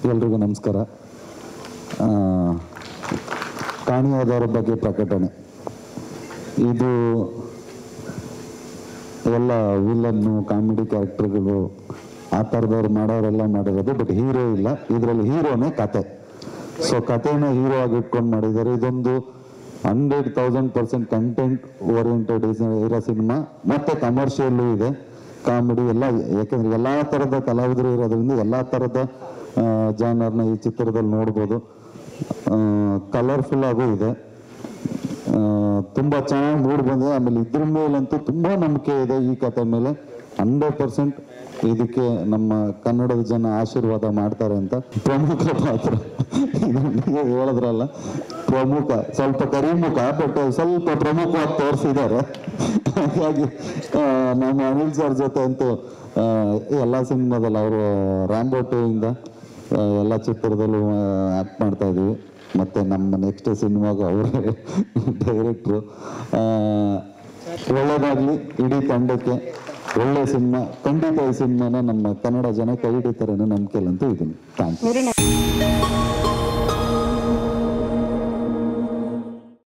ಎಲ್ರಿಗೂ ನಮಸ್ಕಾರ ಆ, ಕಾಣೆಯಾದವರ ಬಗ್ಗೆ ಪ್ರಕಟಣೆ ಇದು ಎಲ್ಲ ವಿಲನ್ನು ಕಾಮಿಡಿ ಕ್ಯಾರೆಕ್ಟರ್ಗಳು ಆ ಥರದವ್ರು ಮಾಡೋರೆಲ್ಲ ಮಾಡಿರೋದು ಬಟ್ ಹೀರೋ ಇಲ್ಲ ಇದರಲ್ಲಿ ಹೀರೋನೇ ಕತೆ ಸೊ ಕತೆನ ಹೀರೋ ಆಗಿ ಇಟ್ಕೊಂಡು ಮಾಡಿದ್ದಾರೆ ಇದೊಂದು hundred thousand percent content oriented ಇರೋ ಸಿನಿಮಾ ಮತ್ತೆ ಕಮರ್ಷಿಯಲ್ಲು ಇದೆ ಕಾಮಿಡಿ ಎಲ್ಲ ಯಾಕೆಂದ್ರೆ ಎಲ್ಲ ಥರದ ಕಲಾವಿದರು ಇರೋದ್ರಿಂದ ಎಲ್ಲ ಥರದ ಜಾನರ್ನ ಈ ಚಿತ್ರದಲ್ಲಿ ನೋಡ್ಬೋದು ಕಲರ್ಫುಲ್ ಆಗೂ ಇದೆ ಆ, ತುಂಬಾ ಚೆನ್ನಾಗಿ ಮೂಡ್ ಬಂದಿದೆ ಆಮೇಲೆ ಇದ್ರ ಮೇಲಂತೂ ತುಂಬಾ ನಂಬಿಕೆ ಇದೆ ಈ ಕತೆ ಮೇಲೆ ಹಂಡ್ರೆಡ್ ಪರ್ಸೆಂಟ್ ಇದಕ್ಕೆ ನಮ್ಮ ಕನ್ನಡದ ಜನ ಆಶೀರ್ವಾದ ಮಾಡ್ತಾರೆ ಅಂತ ಪ್ರಮುಖ ಪಾತ್ರ ಇದು ನೀವು ಹೇಳಿದ್ರಲ್ಲ ಪ್ರಮುಖ ಸ್ವಲ್ಪ ಕರಿಮುಖ ಬಟ್ ಸ್ವಲ್ಪ ಪ್ರಮುಖವಾಗಿ ತೋರಿಸಿದ್ದಾರೆ ಹಾಗಾಗಿ ಆ, ನಮ್ಮ ಅನಿಲ್ ಸರ್ ಜೊತೆ ಅಂತೂ ಆ, ಎಲ್ಲ ಸಿನಿಮಾದಲ್ಲಿ ಅವರು ರ್ಯಾಂಬೋ ಟೂ ಇಂದ ಆ, ಎಲ್ಲ ಚಿತ್ರದಲ್ಲೂ ಆ್ಯಕ್ಟ್ ಮಾಡ್ತಾ ಇದೀವಿ ಮತ್ತೆ ನಮ್ಮ ನೆಕ್ಸ್ಟ್ ಸಿನಿಮಾಗೂ ಅವರೇ ಡೈರೆಕ್ಟ್ರು ಒಳ್ಳೇದಾಗ್ಲಿ ಇಡೀ ತಂಡಕ್ಕೆ ಒಳ್ಳೆ ಸಿನಿಮಾ ಖಂಡಿತ ಈ ಸಿನಿಮಾನ ನಮ್ಮ ಕನ್ನಡ ಜನ ಕೈ ಹಿಡಿತಾರೆ ಅನ್ನೋ ನಂಬಿಕೆಯಲ್ಲಂತೂ ಇದ್ದೀನಿ ಥ್ಯಾಂಕ್ಸ್ ಇವ್ರು